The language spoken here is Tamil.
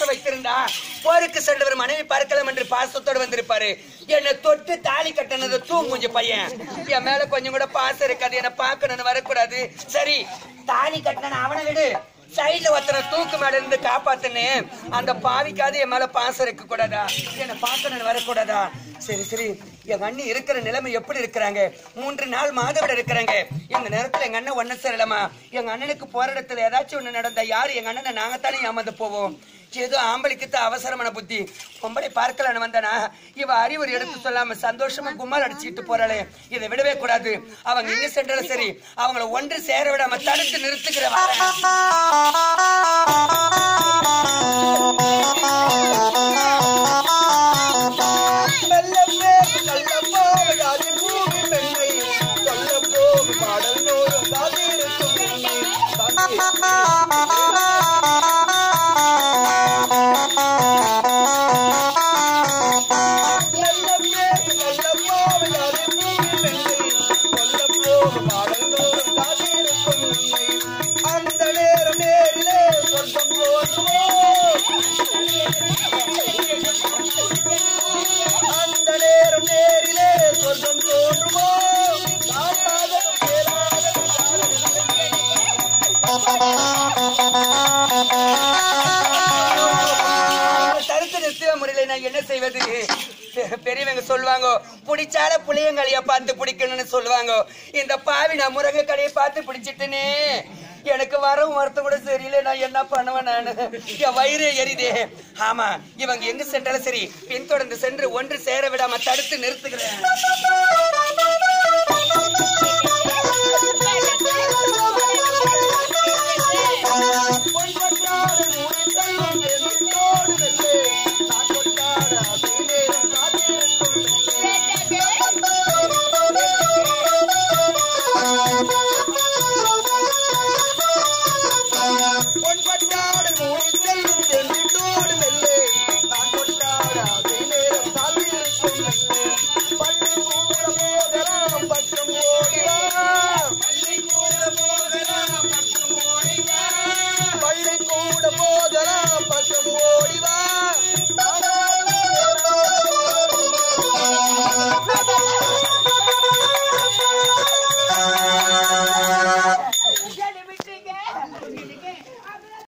வைத்திருந்தா போருக்கு சென்றவர் மனைவி பார்க்கலாம் என்று பாசத்தோடு வந்திருப்பாரு என்னை தொட்டு தாலி கட்டினது தூங்குஞ்சு பையன் என் மேல கொஞ்சம் கூட பாசம் இருக்காது என்ன பார்க்கணும்னு வரக்கூடாது சரி தாலி கட்டின அவனை விடு சைடுல ஒருத்தனை தூக்கு மேல இருந்து காப்பாத்துன்னு அந்த பாவிக்காது என் மேல பாசம் இருக்க கூடாதா என்ன பார்க்கணும்னு வரக்கூடாதா சரி சரி எங்க அண்ணி இருக்கிற நிலைமை எப்படி இருக்கிறாங்க மூன்று நாள் மாதவிட இருக்கிறாங்க இந்த நேரத்துல எங்க அண்ணன் ஒண்ணு சரியில்லமா எங்க அண்ணனுக்கு போற இடத்துல ஏதாச்சும் ஒண்ணு நடந்தா யாரு எங்க அண்ணனை நாங்கத்தானே ஏமாந்து போவோம் ஏதோ ஆம்பளைக்கு தான் அவசரமான புத்தி பொம்பளை பார்க்கலான்னு வந்தனா இவ அறிவுரை எடுத்து சொல்லாம சந்தோஷமா கும்மால் அடிச்சுட்டு போறாளே இதை விடவே கூடாது அவங்க எங்க சென்றாலும் சரி அவங்கள ஒன்று சேர விடாம தடுத்து நிறுத்துகிற அந்த நேரம் நேரிலே சொர்க்கம் தோன்றுமோ அந்த நேரம் நேரிலே சொர்க்கம் தோன்றுமோ காணாததும் கேளாததும் தடுத்து நிறுத்திய முறையில நான் என்ன செய்வது பெ- பெரியவங்க சொல்லுவாங்க பிடிச்சால புளியங்களைய பார்த்து பிடிக்கணும்னு சொல்லுவாங்க இந்த பாவி நான் முருங்கை கடையை பார்த்து பிடிச்சிட்டேனே எனக்கு வரவும் வரத்து கூட சரியில்லை நான் என்ன பண்ணுவேன் நானு என் வயிறு எரிதே ஆமா இவங்க எங்க சென்றாலும் சரி பின்தொடர்ந்து சென்று ஒன்று சேர விடாம தடுத்து நிறுத்துகிறேன் பொன்வட்டாடு மூடித்தள்ளும் எதிர்த்தோடு வெள்ளே காற்றொட்டாட அசைநேரம் காத்திருக்கும் பொன்வட்டாடு மூடித்தள்ளும் எதிர்த்தோடு வெள்ளே காற்றொட்டாட அசைநேரம் காத்திருக்கும் வெள்ளே பள்ளி கூட போகலாம் பக்கம் ஓடிலாம் பள்ளி கூட போகலாம் பக்கம் ஓடிலாம் பள்ளி கூட போகலாம் பக்கம் ஓடிவா